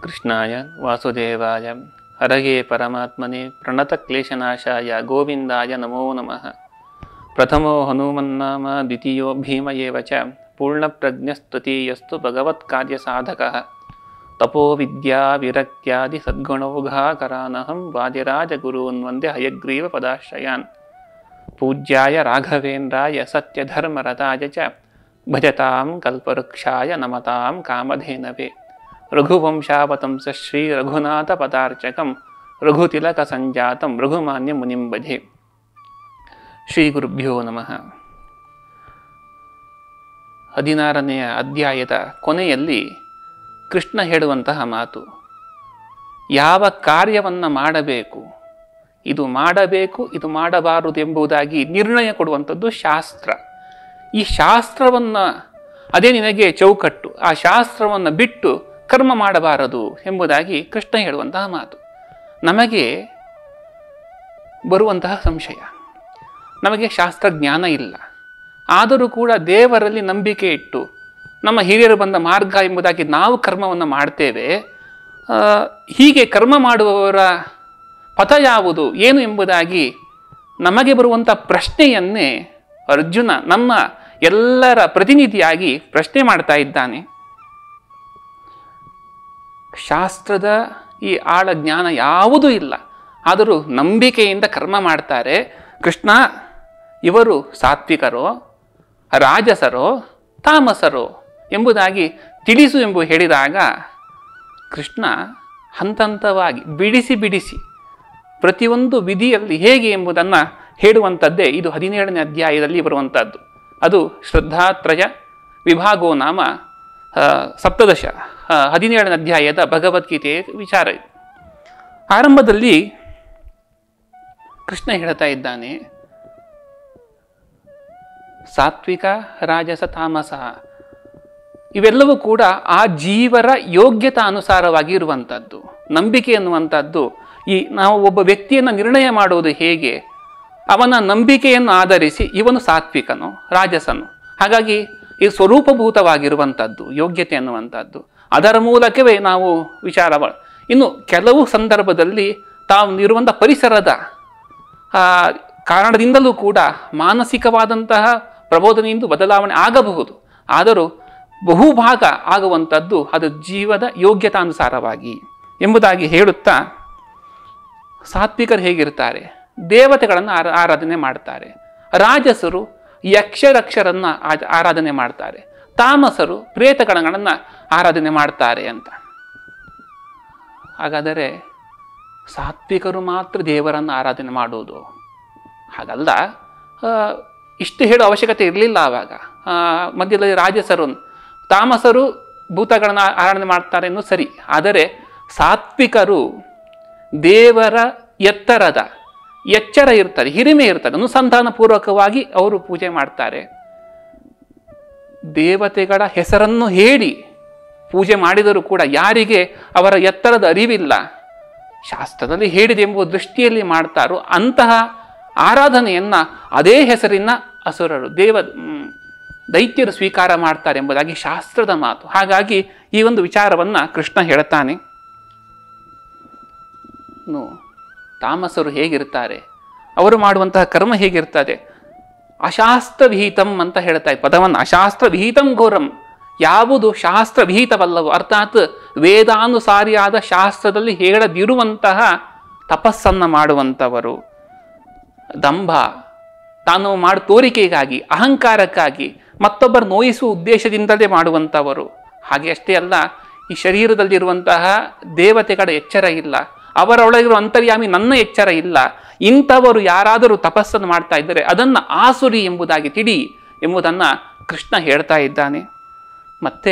ಕೃಷ್ಣಾಯ ವಾಸುದೇವಾಯ ಹರಗೆ ಪರಮಾತ್ಮನೆ ಪ್ರಣತಕ್ಲೇಶನಾಶಾಯ ಗೋವಿಂದಾಯ ನಮೋ ನಮಃ ಪ್ರಥಮೋ ಹನುಮನ್ನಾಮ ದ್ವಿತೀಯೋ ಭೀಮ ಏವ ಚ ಪೂರ್ಣಪ್ರಜ್ಞಸ್ತೃತೀಯಸ್ತು ಭಗವತ್ಕಾರ್ಯಸಾಧಕಃ ತಪೋ ವಿದ್ಯಾ ವಿರಕ್ತ್ಯಾದಿ ಸದ್ಗುಣೌಘಾಕರಾನಹಂ ವಾದಿರಾಜಗುರೂನ್ ವಂದೇ ಹಯಗ್ರೀವ ಪದಾಶ್ರಯಾನ್ ಪೂಜ್ಯಾಯ ರಾಘವೇಂದ್ರಾಯ ಸತ್ಯಧರ್ಮರತಾಯ ಚ ಭಜತಾಂ ಕಲ್ಪವೃಕ್ಷಾಯ ನಮತಾಂ ಕಾಮಧೇನವೇ ರಘುವಂಶಾವತಂಸ ಶ್ರೀ ರಘುನಾಥ ಪದಾರ್ಚಕಂ ರಘುತಿಲಕ ಸಂಜಾತಂ ರಘುಮಾನ್ಯ ಮುನಿಂ ಭಜೆ ಶ್ರೀ ಗುರುಭ್ಯೋ ನಮಃ ಹದಿನಾರನೆಯ ಅಧ್ಯಾಯದ ಕೊನೆಯಲ್ಲಿ ಕೃಷ್ಣ ಹೇಳುವಂತಹ ಮಾತು ಯಾವ ಕಾರ್ಯವನ್ನು ಮಾಡಬೇಕು ಇದು ಮಾಡಬೇಕು ಇದು ಮಾಡಬಾರದು ಎಂಬುದಾಗಿ ನಿರ್ಣಯ ಕೊಡುವಂಥದ್ದು ಶಾಸ್ತ್ರ ಈ ಶಾಸ್ತ್ರವನ್ನು ಅದೇ ನಿನಗೆ ಚೌಕಟ್ಟು ಆ ಶಾಸ್ತ್ರವನ್ನು ಬಿಟ್ಟು ಕರ್ಮ ಮಾಡಬಾರದು ಎಂಬುದಾಗಿ ಕೃಷ್ಣ ಹೇಳುವಂತಹ ಮಾತು ನಮಗೆ ಬರುವಂತಹ ಸಂಶಯ ನಮಗೆ ಶಾಸ್ತ್ರಜ್ಞಾನ ಇಲ್ಲ ಆದರೂ ಕೂಡ ದೇವರಲ್ಲಿ ನಂಬಿಕೆ ಇಟ್ಟು ನಮ್ಮ ಹಿರಿಯರು ಬಂದ ಮಾರ್ಗ ಎಂಬುದಾಗಿ ನಾವು ಕರ್ಮವನ್ನು ಮಾಡ್ತೇವೆ ಆ, ಹೀಗೆ ಕರ್ಮ ಮಾಡುವವರ ಪಥ ಯಾವುದು ಏನು ಎಂಬುದಾಗಿ ನಮಗೆ ಬರುವಂಥ ಪ್ರಶ್ನೆಯನ್ನೇ ಅರ್ಜುನ ನಮ್ಮ ಎಲ್ಲರ ಪ್ರತಿನಿಧಿಯಾಗಿ ಪ್ರಶ್ನೆ ಮಾಡ್ತಾ ಇದ್ದಾನೆ ಶಾಸ್ತ್ರದ ಈ ಆಳ ಜ್ಞಾನ ಯಾವುದೂ ಇಲ್ಲ ಆದರೂ ನಂಬಿಕೆಯಿಂದ ಕರ್ಮ ಮಾಡ್ತಾರೆ ಕೃಷ್ಣ ಇವರು ಸಾತ್ವಿಕರೋ ರಾಜಸರೋ ತಾಮಸರೋ ಎಂಬುದಾಗಿ ತಿಳಿಸು ಎಂಬು ಹೇಳಿದಾಗ ಕೃಷ್ಣ ಹಂತ ಹಂತವಾಗಿ ಬಿಡಿಸಿ ಬಿಡಿಸಿ ಪ್ರತಿಯೊಂದು ವಿಧಿಯಲ್ಲಿ ಹೇಗೆ ಎಂಬುದನ್ನು ಹೇಳುವಂಥದ್ದೇ ಇದು ಹದಿನೇಳನೇ ಅಧ್ಯಾಯದಲ್ಲಿ ಬರುವಂಥದ್ದು ಅದು ಶ್ರದ್ಧಾತ್ರಯ ವಿಭಾಗೋ ನಾಮ ಆ, ಸಪ್ತದಶ ಆ, ಹದಿನೇಳನೇ ಅಧ್ಯಾಯದ ಭಗವದ್ಗೀತೆಯ ವಿಚಾರ ಇದು ಆರಂಭದಲ್ಲಿ ಕೃಷ್ಣ ಹೇಳ್ತಾ ಇದ್ದಾನೆ ಸಾತ್ವಿಕ ರಾಜಸ ತಾಮಸ ಇವೆಲ್ಲವೂ ಕೂಡ ಆ ಜೀವರ ಯೋಗ್ಯತಾ ಅನುಸಾರವಾಗಿ ಇರುವಂಥದ್ದು ನಂಬಿಕೆ ಎನ್ನುವಂಥದ್ದು ಈ ನಾವು ಒಬ್ಬ ವ್ಯಕ್ತಿಯನ್ನು ನಿರ್ಣಯ ಮಾಡುವುದು ಹೇಗೆ ಅವನ ನಂಬಿಕೆಯನ್ನು ಆಧರಿಸಿ ಇವನು ಸಾತ್ವಿಕನು ರಾಜಸನು ಹಾಗಾಗಿ ಈ ಸ್ವರೂಪಭೂತವಾಗಿರುವಂಥದ್ದು ಯೋಗ್ಯತೆ ಅನ್ನುವಂಥದ್ದು ಅದರ ಮೂಲಕವೇ ನಾವು ವಿಚಾರ ಮಾಡ- ಇನ್ನು ಕೆಲವು ಸಂದರ್ಭದಲ್ಲಿ ತಾವು ಇರುವಂಥ ಪರಿಸರದ ಆ, ಕಾರಣದಿಂದಲೂ ಕೂಡ ಮಾನಸಿಕವಾದಂತಹ ಪ್ರಬೋಧನೆಯಿಂದ ಬದಲಾವಣೆ ಆಗಬಹುದು ಆದರೂ ಬಹುಭಾಗ ಆಗುವಂಥದ್ದು ಅದು ಜೀವದ ಯೋಗ್ಯತಾನುಸಾರವಾಗಿ ಎಂಬುದಾಗಿ ಹೇಳುತ್ತಾ ಸಾತ್ವಿಕರು ಹೇಗಿರ್ತಾರೆ ದೇವತೆಗಳನ್ನು ಆರ ಆರಾಧನೆ ಮಾಡ್ತಾರೆ ರಾಜಸರು ಯಕ್ಷರಕ್ಷರನ್ನು ಆ- ಆರಾಧನೆ ಮಾಡ್ತಾರೆ ತಾಮಸರು ಪ್ರೇತಗಣಗಳನ್ನು ಆರಾಧನೆ ಮಾಡ್ತಾರೆ ಅಂತ ಹಾಗಾದರೆ ಸಾತ್ವಿಕರು ಮಾತ್ರ ದೇವರನ್ನು ಆರಾಧನೆ ಮಾಡುವುದು ಹಾಗಲ್ಲ ಆ, ಇಷ್ಟು ಹೇಳೋ ಅವಶ್ಯಕತೆ ಇರಲಿಲ್ಲ ಆವಾಗ ಆ, ಮಧ್ಯದಲ್ಲಿ ರಾಜಸರು ತಾಮಸರು ಭೂತಗಳನ್ನು ಆರಾಧನೆ ಮಾಡ್ತಾರೆ ಎನ್ನುವುದು ಸರಿ ಆದರೆ ಸಾತ್ವಿಕರು ದೇವರ ಎತ್ತರದ ಎಚ್ಚರ ಇರ್ತಾರೆ ಹಿರಿಮೆ ಇರ್ತಾರೆ ಅನುಸಂಧಾನಪೂರ್ವಕವಾಗಿ ಅವರು ಪೂಜೆ ಮಾಡ್ತಾರೆ ದೇವತೆಗಳ ಹೆಸರನ್ನು ಹೇಳಿ ಪೂಜೆ ಮಾಡಿದರೂ ಕೂಡ ಯಾರಿಗೆ ಅವರ ಎತ್ತರದ ಅರಿವಿಲ್ಲ ಶಾಸ್ತ್ರದಲ್ಲಿ ಹೇಳಿದೆ ಎಂಬುವ ದೃಷ್ಟಿಯಲ್ಲಿ ಮಾಡ್ತಾರೋ ಅಂತಹ ಆರಾಧನೆಯನ್ನ ಅದೇ ಹೆಸರಿನ ಅಸುರರು ದೇವ ಮ್, ದೈತ್ಯರು ಸ್ವೀಕಾರ ಮಾಡ್ತಾರೆ ಎಂಬುದಾಗಿ ಶಾಸ್ತ್ರದ ಮಾತು ಹಾಗಾಗಿ ಈ ಒಂದು ವಿಚಾರವನ್ನ ಕೃಷ್ಣ ಹೇಳ್ತಾನೆ ಇನ್ನು ತಾಮಸರು ಹೇಗಿರ್ತಾರೆ ಅವರು ಮಾಡುವಂತಹ ಕರ್ಮ ಹೇಗಿರ್ತದೆ ಅಶಾಸ್ತ್ರವಿಹಿತಂ ಅಂತ ಹೇಳ್ತಾ ಈ ಪದವನ್ನು ಅಶಾಸ್ತ್ರವಿಹಿತಂ ಘೋರಂ ಯಾವುದು ಶಾಸ್ತ್ರವಿಹಿತವಲ್ಲವೋ ಅರ್ಥಾತ್ ವೇದಾನುಸಾರಿಯಾದ ಶಾಸ್ತ್ರದಲ್ಲಿ ಹೇಳದಿರುವಂತಹ ತಪಸ್ಸನ್ನು ಮಾಡುವಂಥವರು ದಂಭ ತಾನು ಮಾಡಿ ತೋರಿಕೆಗಾಗಿ ಅಹಂಕಾರಕ್ಕಾಗಿ ಮತ್ತೊಬ್ಬರು ನೋಯಿಸುವ ಉದ್ದೇಶದಿಂದಲೇ ಮಾಡುವಂಥವರು ಹಾಗೆ ಅಷ್ಟೇ ಅಲ್ಲ ಈ ಶರೀರದಲ್ಲಿರುವಂತಹ ದೇವತೆಗಳ ಎಚ್ಚರ ಇಲ್ಲ ಅವರೊಳಗಿರುವ ಅಂತರ್ಯಾಮಿ ನನ್ನ ಎಚ್ಚರ ಇಲ್ಲ ಇಂಥವರು ಯಾರಾದರೂ ತಪಸ್ಸನ್ನು ಮಾಡ್ತಾ ಇದ್ದರೆ ಅದನ್ನು ಆಸುರಿ ಎಂಬುದಾಗಿ ತಿಳಿ ಎಂಬುದನ್ನು ಕೃಷ್ಣ ಹೇಳ್ತಾ ಇದ್ದಾನೆ ಮತ್ತೆ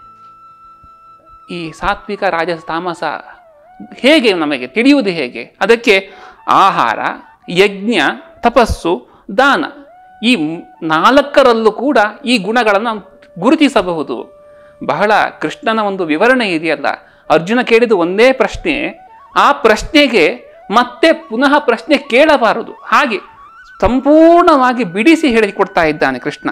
ಈ ಸಾತ್ವಿಕ ರಾಜಸ ತಾಮಸ ಹೇಗೆ ನಮಗೆ ತಿಳಿಯುವುದು ಹೇಗೆ ಅದಕ್ಕೆ ಆಹಾರ ಯಜ್ಞ ತಪಸ್ಸು ದಾನ ಈ ಮ್- ನಾಲ್ಕರಲ್ಲೂ ಕೂಡ ಈ ಗುಣಗಳನ್ನು ಗುರುತಿಸಬಹುದು ಬಹಳ ಕೃಷ್ಣನ ಒಂದು ವಿವರಣೆ ಇದೆಯಲ್ಲ ಅರ್ಜುನ ಕೇಳಿದ ಒಂದೇ ಪ್ರಶ್ನೆ ಆ ಪ್ರಶ್ನೆಗೆ ಮತ್ತೆ ಪುನಃ ಪ್ರಶ್ನೆ ಕೇಳಬಾರದು ಹಾಗೆ ಸಂಪೂರ್ಣವಾಗಿ ಬಿಡಿಸಿ ಹೇಳಿಕೊಡ್ತಾ ಇದ್ದಾನೆ ಕೃಷ್ಣ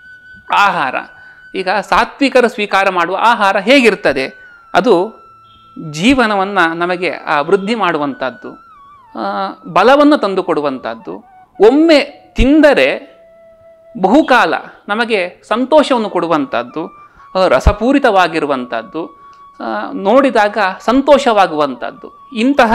ಆಹಾರ ಈಗ ಸಾತ್ವಿಕರ ಸ್ವೀಕಾರ ಮಾಡುವ ಆಹಾರ ಹೇಗಿರ್ತದೆ ಅದು ಜೀವನವನ್ನು ನಮಗೆ ಆ, ವೃದ್ಧಿ ಮಾಡುವಂಥದ್ದು ಆ, ಬಲವನ್ನು ತಂದುಕೊಡುವಂಥದ್ದು ಒಮ್ಮೆ ತಿಂದರೆ ಬಹುಕಾಲ ನಮಗೆ ಸಂತೋಷವನ್ನು ಕೊಡುವಂಥದ್ದು ಆ, ರಸಪೂರಿತವಾಗಿರುವಂಥದ್ದು ಆ, ನೋಡಿದಾಗ ಸಂತೋಷವಾಗುವಂಥದ್ದು ಇಂತಹ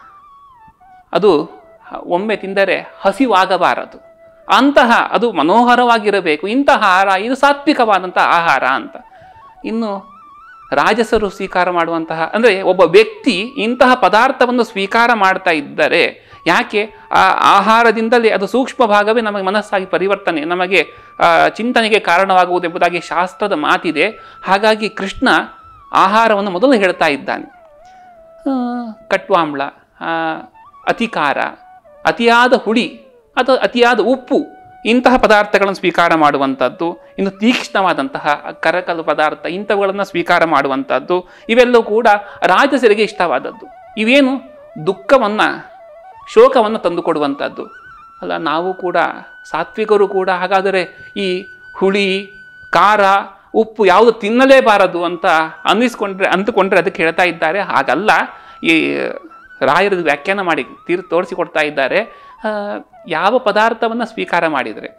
ಅದು ಒಮ್ಮೆ ತಿಂದರೆ ಹಸಿವಾಗಬಾರದು ಅಂತಹ ಅದು ಮನೋಹರವಾಗಿರಬೇಕು ಇಂತಹ ಆಹಾರ ಇದು ಸಾತ್ವಿಕವಾದಂತಹ ಆಹಾರ ಅಂತ ಇನ್ನು ರಾಜಸರು ಸ್ವೀಕಾರ ಮಾಡುವಂತಹ ಅಂದರೆ ಒಬ್ಬ ವ್ಯಕ್ತಿ ಇಂತಹ ಪದಾರ್ಥವನ್ನು ಸ್ವೀಕಾರ ಮಾಡ್ತಾ ಇದ್ದರೆ ಯಾಕೆ ಆ ಆಹಾರದಿಂದಲೇ ಅದು ಸೂಕ್ಷ್ಮ ಭಾಗವೇ ನಮಗೆ ಮನಸ್ಸಾಗಿ ಪರಿವರ್ತನೆ ನಮಗೆ ಆ, ಚಿಂತನೆಗೆ ಕಾರಣವಾಗುವುದೆಂಬುದಾಗಿ ಶಾಸ್ತ್ರದ ಮಾತಿದೆ ಹಾಗಾಗಿ ಕೃಷ್ಣ ಆಹಾರವನ್ನು ಮೊದಲು ಹೇಳ್ತಾ ಇದ್ದಾನೆ ಆ, ಕಟ್ವಾಂಬ್ಳ ಆ, ಅತಿಕಾರ ಅತಿಯಾದ ಹುಳಿ ಅಥವಾ ಅತಿಯಾದ ಉಪ್ಪು ಇಂತಹ ಪದಾರ್ಥಗಳನ್ನು ಸ್ವೀಕಾರ ಮಾಡುವಂಥದ್ದು ಇನ್ನು ತೀಕ್ಷ್ಣವಾದಂತಹ ಕರಕಲು ಪದಾರ್ಥ ಇಂಥವುಗಳನ್ನು ಸ್ವೀಕಾರ ಮಾಡುವಂಥದ್ದು ಇವೆಲ್ಲವೂ ಕೂಡ ರಾಜಸರಿಗೆ ಇಷ್ಟವಾದದ್ದು ಇವೇನು ದುಃಖವನ್ನು ಶೋಕವನ್ನು ತಂದುಕೊಡುವಂಥದ್ದು ಅಲ್ಲ ನಾವು ಕೂಡ ಸಾತ್ವಿಕರು ಕೂಡ ಹಾಗಾದರೆ ಈ ಹುಳಿ ಖಾರ ಉಪ್ಪು ಯಾವುದು ತಿನ್ನಲೇಬಾರದು ಅಂತ ಅನ್ನಿಸ್ಕೊಂಡ್ರೆ ಅಂದುಕೊಂಡ್ರೆ ಅದಕ್ಕೆ ಹೇಳ್ತಾ ಇದ್ದಾರೆ ಹಾಗಲ್ಲ ಈ ರಾಯರದು ವ್ಯಾಖ್ಯಾನ ಮಾಡಿ ತೀರ್ ತೋರಿಸಿಕೊಡ್ತಾ ಇದ್ದಾರೆ ಆ, ಯಾವ ಪದಾರ್ಥವನ್ನು ಸ್ವೀಕಾರ ಮಾಡಿದರೆ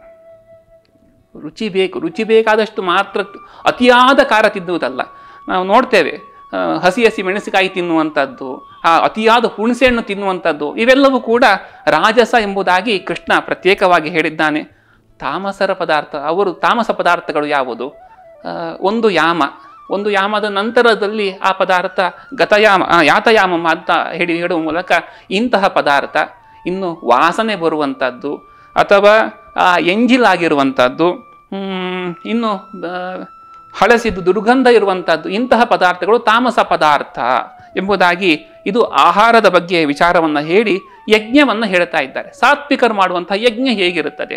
ರುಚಿ ಬೇಕು ರುಚಿ ಬೇಕಾದಷ್ಟು ಮಾತ್ರ ಅತಿಯಾದ ಖಾರ ತಿನ್ನುವುದಲ್ಲ ನಾವು ನೋಡ್ತೇವೆ ಆ, ಹಸಿ ಹಸಿ ಮೆಣಸಿನಕಾಯಿ ತಿನ್ನುವಂಥದ್ದು ಆ ಅತಿಯಾದ ಹುಣಸೆಹಣ್ಣು ತಿನ್ನುವಂಥದ್ದು ಇವೆಲ್ಲವೂ ಕೂಡ ರಾಜಸ ಎಂಬುದಾಗಿ ಕೃಷ್ಣ ಪ್ರತ್ಯೇಕವಾಗಿ ಹೇಳಿದ್ದಾನೆ ತಾಮಸರ ಪದಾರ್ಥ ಅವರು ತಾಮಸ ಪದಾರ್ಥಗಳು ಯಾವುದು ಆ, ಒಂದು ಯಾಮ ಒಂದು ಯಾಮದ ನಂತರದಲ್ಲಿ ಆ ಪದಾರ್ಥ ಗತಯಾಮ ಆ, ಯಾತಯಾಮ ಅಂತ ಹೇಳಿ ಹೇಳುವ ಮೂಲಕ ಇಂತಹ ಪದಾರ್ಥ ಇನ್ನು ವಾಸನೆ ಬರುವಂಥದ್ದು ಅಥವಾ ಆ, ಎಂಜಿಲಾಗಿರುವಂಥದ್ದು ಹ್ಮ್, ಇನ್ನು ಆ, ಹಳಸಿದ್ದು ದುರ್ಗಂಧ ಇರುವಂಥದ್ದು ಇಂತಹ ಪದಾರ್ಥಗಳು ತಾಮಸ ಪದಾರ್ಥ ಎಂಬುದಾಗಿ ಇದು ಆಹಾರದ ಬಗ್ಗೆ ವಿಚಾರವನ್ನು ಹೇಳಿ ಯಜ್ಞವನ್ನು ಹೇಳ್ತಾ ಇದ್ದಾರೆ ಸಾತ್ವಿಕರು ಮಾಡುವಂತಹ ಯಜ್ಞ ಹೇಗಿರುತ್ತದೆ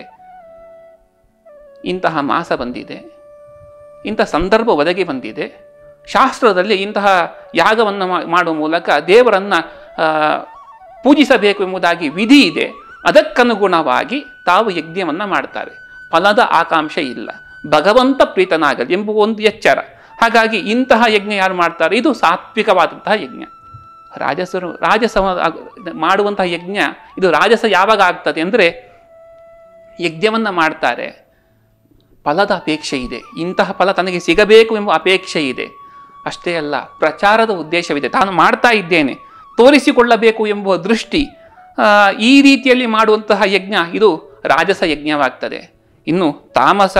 ಇಂತಹ ಮಾಸ ಬಂದಿದೆ ಇಂಥ ಸಂದರ್ಭ ಒದಗಿ ಬಂದಿದೆ ಶಾಸ್ತ್ರದಲ್ಲಿ ಇಂತಹ ಯಾಗವನ್ನು ಮಾ- ಮಾಡುವ ಮೂಲಕ ದೇವರನ್ನು ಆ, ಪೂಜಿಸಬೇಕು ಎಂಬುದಾಗಿ ವಿಧಿ ಇದೆ ಅದಕ್ಕನುಗುಣವಾಗಿ ತಾವು ಯಜ್ಞವನ್ನು ಮಾಡ್ತಾರೆ ಫಲದ ಆಕಾಂಕ್ಷೆ ಇಲ್ಲ ಭಗವಂತ ಪ್ರೀತನಾಗಲಿ ಎಂಬುವ ಒಂದು ಎಚ್ಚರ ಹಾಗಾಗಿ ಇಂತಹ ಯಜ್ಞ ಯಾರು ಮಾಡ್ತಾರೆ ಇದು ಸಾತ್ವಿಕವಾದಂತಹ ಯಜ್ಞ ರಾಜಸರು ರಾಜಸ ಮಾಡುವಂತಹ ಯಜ್ಞ ಇದು ರಾಜಸ ಯಾವಾಗ ಆಗ್ತದೆ ಅಂದರೆ ಯಜ್ಞವನ್ನು ಮಾಡ್ತಾರೆ ಫಲದ ಅಪೇಕ್ಷೆ ಇದೆ ಇಂತಹ ಫಲ ತನಗೆ ಸಿಗಬೇಕು ಎಂಬ ಅಪೇಕ್ಷೆ ಇದೆ ಅಷ್ಟೇ ಅಲ್ಲ ಪ್ರಚಾರದ ಉದ್ದೇಶವಿದೆ ತಾನು ಮಾಡ್ತಾ ಇದ್ದೇನೆ ತೋರಿಸಿಕೊಳ್ಳಬೇಕು ಎಂಬುವ ದೃಷ್ಟಿ ಆ, ಈ ರೀತಿಯಲ್ಲಿ ಮಾಡುವಂತಹ ಯಜ್ಞ ಇದು ರಾಜಸ ಯಜ್ಞವಾಗ್ತದೆ ಇನ್ನು ತಾಮಸ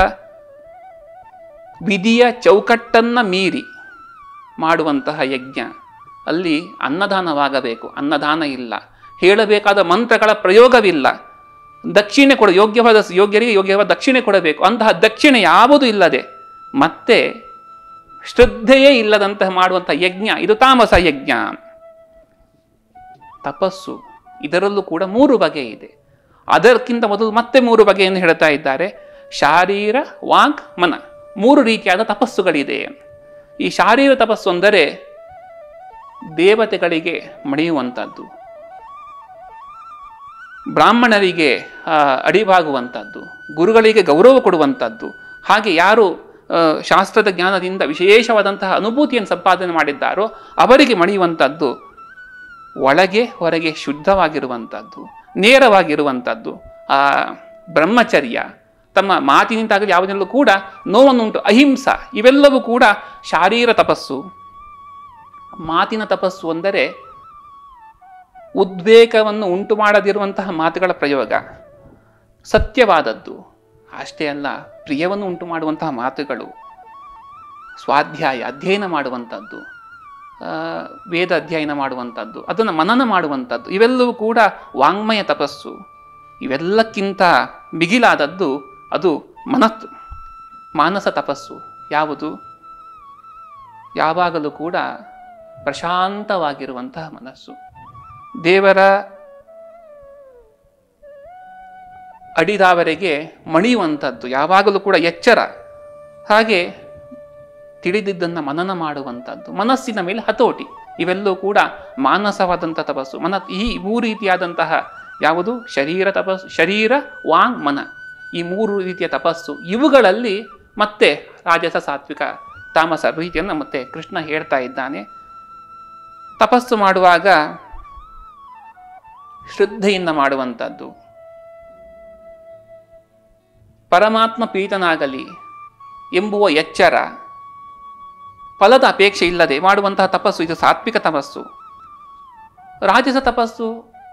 ವಿಧಿಯ ಚೌಕಟ್ಟನ್ನು ಮೀರಿ ಮಾಡುವಂತಹ ಯಜ್ಞ ಅಲ್ಲಿ ಅನ್ನದಾನವಾಗಬೇಕು ಅನ್ನದಾನ ಇಲ್ಲ ಹೇಳಬೇಕಾದ ಮಂತ್ರಗಳ ಪ್ರಯೋಗವಿಲ್ಲ ದಕ್ಷಿಣೆ ಕೊಡ ಯೋಗ್ಯವಾದ ಯೋಗ್ಯರಿಗೆ ಯೋಗ್ಯವಾದ ದಕ್ಷಿಣೆ ಕೊಡಬೇಕು ಅಂತಹ ದಕ್ಷಿಣೆ ಯಾವುದೂ ಇಲ್ಲದೆ ಮತ್ತೆ ಶ್ರದ್ಧೆಯೇ ಇಲ್ಲದಂತಹ ಮಾಡುವಂತಹ ಯಜ್ಞ ಇದು ತಾಮಸ ಯಜ್ಞ ತಪಸ್ಸು ಇದರಲ್ಲೂ ಕೂಡ ಮೂರು ಬಗೆ ಇದೆ ಅದಕ್ಕಿಂತ ಮೊದಲು ಮತ್ತೆ ಮೂರು ಬಗೆಯನ್ನು ಹೇಳ್ತಾ ಇದ್ದಾರೆ ಶಾರೀರ ವಾಕ್ ಮನ ಮೂರು ರೀತಿಯಾದ ತಪಸ್ಸುಗಳಿದೆ ಈ ಶಾರೀರ ತಪಸ್ಸು ಅಂದರೆ ದೇವತೆಗಳಿಗೆ ಮಣಿಯುವಂಥದ್ದು ಬ್ರಾಹ್ಮಣರಿಗೆ ಆ, ಅಡಿಬಾಗುವಂಥದ್ದು ಗುರುಗಳಿಗೆ ಗೌರವ ಕೊಡುವಂಥದ್ದು ಹಾಗೆ ಯಾರು ಆ, ಶಾಸ್ತ್ರದ ಜ್ಞಾನದಿಂದ ವಿಶೇಷವಾದಂತಹ ಅನುಭೂತಿಯನ್ನು ಸಂಪಾದನೆ ಮಾಡಿದ್ದಾರೋ ಅವರಿಗೆ ಮಣಿಯುವಂಥದ್ದು ಒಳಗೆ ಹೊರಗೆ ಶುದ್ಧವಾಗಿರುವಂಥದ್ದು ನೇರವಾಗಿರುವಂಥದ್ದು ಆ ಬ್ರಹ್ಮಚರ್ಯ ತಮ್ಮ ಮಾತಿನಿಂದಾಗಲಿ ಯಾವುದೆಲ್ಲೂ ಕೂಡ ನೋವನ್ನುಂಟು ಅಹಿಂಸ ಇವೆಲ್ಲವೂ ಕೂಡ ಶಾರೀರ ತಪಸ್ಸು ಮಾತಿನ ತಪಸ್ಸು ಅಂದರೆ ಉದ್ವೇಗವನ್ನು ಉಂಟು ಮಾಡದಿರುವಂತಹ ಮಾತುಗಳ ಪ್ರಯೋಗ ಸತ್ಯವಾದದ್ದು ಅಷ್ಟೇ ಅಲ್ಲ ಪ್ರಿಯವನ್ನು ಉಂಟು ಮಾಡುವಂತಹ ಮಾತುಗಳು ಸ್ವಾಧ್ಯಾಯ ಅಧ್ಯಯನ ಮಾಡುವಂಥದ್ದು ಆ, ವೇದ ಅಧ್ಯಯನ ಮಾಡುವಂಥದ್ದು ಅದನ್ನು ಮನನ ಮಾಡುವಂಥದ್ದು ಇವೆಲ್ಲವೂ ಕೂಡ ವಾಂಗ್ಮಯ ತಪಸ್ಸು ಇವೆಲ್ಲಕ್ಕಿಂತ ಮಿಗಿಲಾದದ್ದು ಅದು ಮನಸ್ಸು ಮಾನಸ ತಪಸ್ಸು ಯಾವುದು ಯಾವಾಗಲೂ ಕೂಡ ಪ್ರಶಾಂತವಾಗಿರುವಂತಹ ಮನಸ್ಸು ದೇವರ ಅಡಿದಾವರೆಗೆ ಮಣಿಯುವಂಥದ್ದು ಯಾವಾಗಲೂ ಕೂಡ ಎಚ್ಚರ ಹಾಗೆ ತಿಳಿದಿದ್ದನ್ನು ಮನನ ಮಾಡುವಂಥದ್ದು ಮನಸ್ಸಿನ ಮೇಲೆ ಹತೋಟಿ ಇವೆಲ್ಲವೂ ಕೂಡ ಮಾನಸವಾದಂಥ ತಪಸ್ಸು ಮನ ಈ ಮೂರು ರೀತಿಯಾದಂತಹ ಯಾವುದು ಶರೀರ ತಪಸ್ಸು ಶರೀರ ವಾಂಗ್ ಮನ ಈ ಮೂರು ರೀತಿಯ ತಪಸ್ಸು ಇವುಗಳಲ್ಲಿ ಮತ್ತೆ ರಾಜಸ ಸಾತ್ವಿಕ ತಾಮಸ ರೀತಿಯನ್ನು ಮತ್ತೆ ಕೃಷ್ಣ ಹೇಳ್ತಾ ಇದ್ದಾನೆ ತಪಸ್ಸು ಮಾಡುವಾಗ ಶ್ರದ್ಧೆಯಿಂದ ಮಾಡುವಂಥದ್ದು ಪರಮಾತ್ಮ ಪ್ರೀತನಾಗಲಿ ಎಂಬುವ ಎಚ್ಚರ ಫಲದ ಅಪೇಕ್ಷೆ ಇಲ್ಲದೆ ಮಾಡುವಂತಹ ತಪಸ್ಸು ಇದು ಸಾತ್ವಿಕ ತಪಸ್ಸು ರಾಜಸ ತಪಸ್ಸು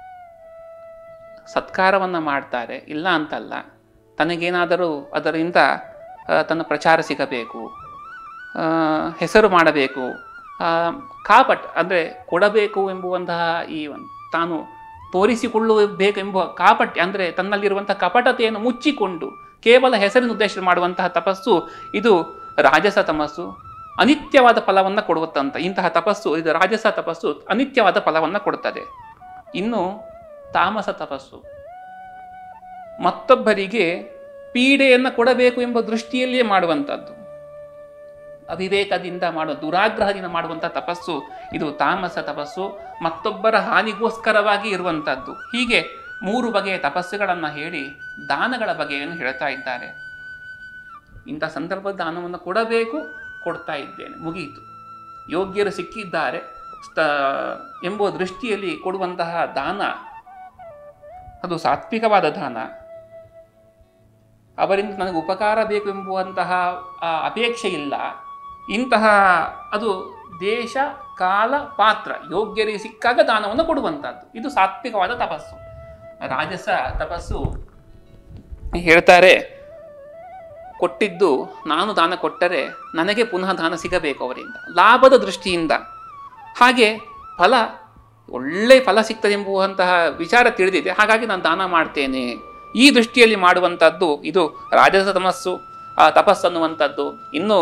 ಸತ್ಕಾರವನ್ನು ಮಾಡ್ತಾರೆ ಇಲ್ಲ ಅಂತಲ್ಲ ತನಗೇನಾದರೂ ಅದರಿಂದ ಆ, ತನ್ನ ಪ್ರಚಾರ ಸಿಗಬೇಕು ಆ, ಹೆಸರು ಮಾಡಬೇಕು ಆ, ಕಾಪಟ್ ಅಂದರೆ ಕೊಡಬೇಕು ಎಂಬುವಂತಹ ಈ ಒಂದು ತಾನು ತೋರಿಸಿಕೊಳ್ಳಬೇಕೆಂಬುವ ಕಾಪಟ್ ಅಂದರೆ ತನ್ನಲ್ಲಿರುವಂತಹ ಕಪಟತೆಯನ್ನು ಮುಚ್ಚಿಕೊಂಡು ಕೇವಲ ಹೆಸರಿನ ಉದ್ದೇಶ ಮಾಡುವಂತಹ ತಪಸ್ಸು ಇದು ರಾಜಸ ತಮಸ್ಸು ಅನಿತ್ಯವಾದ ಫಲವನ್ನು ಕೊಡುವಂತ ಇಂತಹ ತಪಸ್ಸು ಇದು ರಾಜಸ ತಪಸ್ಸು ಅನಿತ್ಯವಾದ ಫಲವನ್ನು ಕೊಡುತ್ತದೆ ಇನ್ನು ತಾಮಸ ತಪಸ್ಸು ಮತ್ತೊಬ್ಬರಿಗೆ ಪೀಡೆಯನ್ನು ಕೊಡಬೇಕು ಎಂಬ ದೃಷ್ಟಿಯಲ್ಲಿಯೇ ಮಾಡುವಂಥದ್ದು ಅವಿವೇಕದಿಂದ ಮಾಡುವ ದುರಾಗ್ರಹದಿಂದ ಮಾಡುವಂಥ ತಪಸ್ಸು ಇದು ತಾಮಸ ತಪಸ್ಸು ಮತ್ತೊಬ್ಬರ ಹಾನಿಗೋಸ್ಕರವಾಗಿ ಇರುವಂಥದ್ದು ಹೀಗೆ ಮೂರು ಬಗೆಯ ತಪಸ್ಸುಗಳನ್ನು ಹೇಳಿ ದಾನಗಳ ಬಗೆಯನ್ನು ಹೇಳ್ತಾ ಇದ್ದಾರೆ ಇಂಥ ಸಂದರ್ಭದ ದಾನವನ್ನು ಕೊಡಬೇಕು ಕೊಡ್ತಾ ಇದ್ದೇನೆ ಮುಗಿಯಿತು ಯೋಗ್ಯರು ಸಿಕ್ಕಿದ್ದಾರೆ ಸ್ಥ ಎಂಬುವ ದೃಷ್ಟಿಯಲ್ಲಿ ಕೊಡುವಂತಹ ದಾನ ಅದು ಸಾತ್ವಿಕವಾದ ದಾನ ಅವರಿಂದ ನನಗೆ ಉಪಕಾರ ಬೇಕು ಎಂಬುವಂತಹ ಆ, ಅಪೇಕ್ಷೆ ಇಲ್ಲ ಇಂತಹ ಅದು ದೇಶ ಕಾಲ ಪಾತ್ರ ಯೋಗ್ಯರಿಗೆ ಸಿಕ್ಕಾಗ ದಾನವನ್ನು ಕೊಡುವಂಥದ್ದು ಇದು ಸಾತ್ವಿಕವಾದ ತಪಸ್ಸು ರಾಜಸ ತಪಸ್ಸು ಹೇಳ್ತಾರೆ ಕೊಟ್ಟಿದ್ದು ನಾನು ದಾನ ಕೊಟ್ಟರೆ ನನಗೆ ಪುನಃ ದಾನ ಸಿಗಬೇಕು ಅವರಿಂದ ಲಾಭದ ದೃಷ್ಟಿಯಿಂದ ಹಾಗೆ ಫಲ ಒಳ್ಳೆ ಫಲ ಸಿಗ್ತದೆ ಎಂಬುವಂತಹ ವಿಚಾರ ತಿಳಿದಿದೆ ಹಾಗಾಗಿ ನಾನು ದಾನ ಮಾಡ್ತೇನೆ ಈ ದೃಷ್ಟಿಯಲ್ಲಿ ಮಾಡುವಂಥದ್ದು ಇದು ರಾಜಸ ತಮಸ್ಸು ಆ ತಪಸ್ಸು ಅನ್ನುವಂಥದ್ದು ಇನ್ನು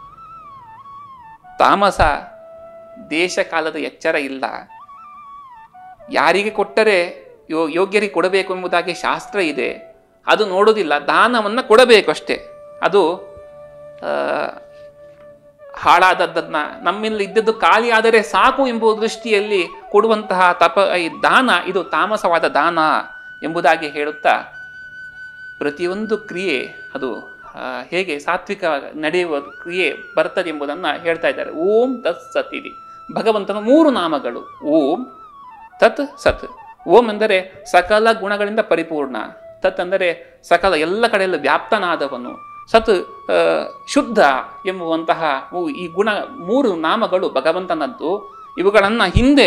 ತಾಮಸ ದೇಶ ಕಾಲದ ಎಚ್ಚರ ಇಲ್ಲ ಯಾರಿಗೆ ಕೊಟ್ಟರೆ ಯೋ ಯೋಗ್ಯರಿಗೆ ಕೊಡಬೇಕು ಎಂಬುದಾಗಿ ಶಾಸ್ತ್ರ ಇದೆ ಅದು ನೋಡುವುದಿಲ್ಲ ದಾನವನ್ನು ಕೊಡಬೇಕು ಅಷ್ಟೇ ಅದು ಆ, ಹಾಳಾದದ್ದನ್ನ ನಮ್ಮಲ್ಲಿ ಇದ್ದದ್ದು ಖಾಲಿ ಆದರೆ ಸಾಕು ಎಂಬುವ ದೃಷ್ಟಿಯಲ್ಲಿ ಕೊಡುವಂತಹ ತಪ ಈ ದಾನ ಇದು ತಾಮಸವಾದ ದಾನ ಎಂಬುದಾಗಿ ಹೇಳುತ್ತಾ ಪ್ರತಿಯೊಂದು ಕ್ರಿಯೆ ಅದು ಆ, ಹೇಗೆ ಸಾತ್ವಿಕ ನಡೆಯುವ ಕ್ರಿಯೆ ಬರ್ತದೆ ಎಂಬುದನ್ನು ಹೇಳ್ತಾ ಇದ್ದಾರೆ ಓಂ ತತ್ ಸತ್ ಇದೆ ಭಗವಂತನ ಮೂರು ನಾಮಗಳು ಓಂ ತತ್ ಸತ್ ಓಂ ಎಂದರೆ ಸಕಲ ಗುಣಗಳಿಂದ ಪರಿಪೂರ್ಣ ತತ್ ಅಂದರೆ ಸಕಲ ಎಲ್ಲ ಕಡೆಯಲ್ಲೂ ವ್ಯಾಪ್ತನಾದವನು ಸತ್ ಆ, ಶುದ್ಧ ಎಂಬುವಂತಹ ಮೂ- ಈ ಗುಣ ಮೂರು ನಾಮಗಳು ಭಗವಂತನದ್ದು ಇವುಗಳನ್ನು ಹಿಂದೆ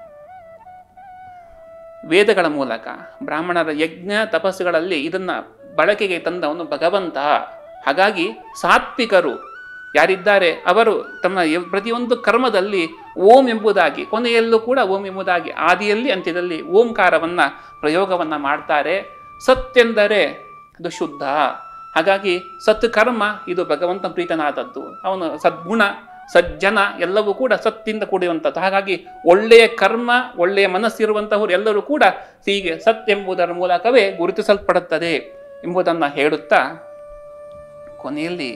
ವೇದಗಳ ಮೂಲಕ ಬ್ರಾಹ್ಮಣರ ಯಜ್ಞ ತಪಸ್ಸುಗಳಲ್ಲಿ ಇದನ್ನ ಬಳಕೆಗೆ ತಂದವನು ಭಗವಂತ ಹಾಗಾಗಿ ಸಾತ್ವಿಕರು ಯಾರಿದ್ದಾರೆ ಅವರು ತಮ್ಮ ಯ- ಪ್ರತಿಯೊಂದು ಕರ್ಮದಲ್ಲಿ ಓಂ ಎಂಬುದಾಗಿ ಕೊನೆಯಲ್ಲೂ ಕೂಡ ಓಂ ಎಂಬುದಾಗಿ ಆದಿಯಲ್ಲಿ ಅಂತ್ಯದಲ್ಲಿ ಓಂಕಾರವನ್ನ ಪ್ರಯೋಗವನ್ನ ಮಾಡ್ತಾರೆ ಸತ್ತೆಂದರೆ ಅದು ಶುದ್ಧ ಹಾಗಾಗಿ ಸತ್ ಕರ್ಮ ಇದು ಭಗವಂತ ಪ್ರೀತನಾದದ್ದು ಅವನು ಸದ್ಗುಣ ಸಜ್ಜನ ಎಲ್ಲವೂ ಕೂಡ ಸತ್ತಿಂದ ಕೂಡಿರುವಂಥದ್ದು ಹಾಗಾಗಿ ಒಳ್ಳೆಯ ಕರ್ಮ ಒಳ್ಳೆಯ ಮನಸ್ಸಿರುವಂತಹವರು ಎಲ್ಲರೂ ಕೂಡ ಹೀಗೆ ಸತ್ ಎಂಬುದರ ಮೂಲಕವೇ ಗುರುತಿಸಲ್ಪಡುತ್ತದೆ ಎಂಬುದನ್ನು ಹೇಳುತ್ತಾ ಕೊನೆಯಲ್ಲಿ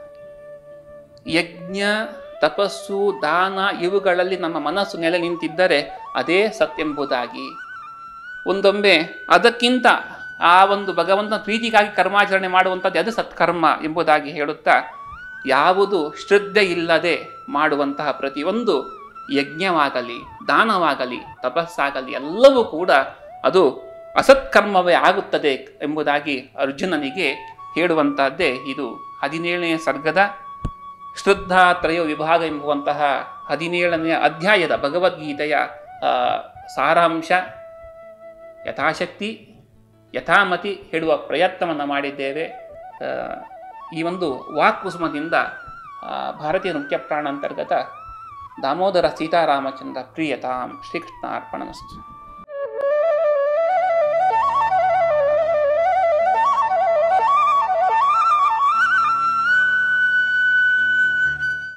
ಯಜ್ಞ ತಪಸ್ಸು ದಾನ ಇವುಗಳಲ್ಲಿ ನಮ್ಮ ಮನಸ್ಸು ನೆಲೆ ನಿಂತಿದ್ದರೆ ಅದೇ ಸತ್ಯೆಂಬುದಾಗಿ ಒಂದೊಮ್ಮೆ ಅದಕ್ಕಿಂತ ಆ ಒಂದು ಭಗವಂತನ ಪ್ರೀತಿಗಾಗಿ ಕರ್ಮಾಚರಣೆ ಮಾಡುವಂಥದ್ದು ಅದು ಸತ್ಕರ್ಮ ಎಂಬುದಾಗಿ ಹೇಳುತ್ತಾ ಯಾವುದು ಶ್ರದ್ಧೆ ಇಲ್ಲದೆ ಮಾಡುವಂತಹ ಪ್ರತಿಯೊಂದು ಯಜ್ಞವಾಗಲಿ ದಾನವಾಗಲಿ ತಪಸ್ಸಾಗಲಿ ಎಲ್ಲವೂ ಕೂಡ ಅದು ಅಸತ್ಕರ್ಮವೇ ಆಗುತ್ತದೆ ಎಂಬುದಾಗಿ ಅರ್ಜುನನಿಗೆ ಹೇಳುವಂತಹದ್ದೇ ಇದು ಹದಿನೇಳನೇ ಸರ್ಗದ ಶ್ರದ್ಧಾತ್ರಯ ವಿಭಾಗ ಎಂಬುವಂತಹ ಹದಿನೇಳನೆಯ ಅಧ್ಯಾಯದ ಭಗವದ್ಗೀತೆಯ ಆ, ಸಾರಾಂಶ ಯಥಾಶಕ್ತಿ ಯಥಾಮತಿ ಹೇಳುವ ಪ್ರಯತ್ನವನ್ನು ಮಾಡಿದ್ದೇವೆ ಆ, ಈ ಒಂದು ವಾಕ್ಕುಸುಮದಿಂದ ಆ, ಭಾರತೀಯ ನೃತ್ಯ ಪ್ರಾಣ ಅಂತರ್ಗತ ದಾಮೋದರ ಸೀತಾರಾಮಚಂದ್ರ ಪ್ರಿಯತಾಂ ಶ್ರೀಕೃಷ್ಣ ಅರ್ಪಣಮಸ್ತು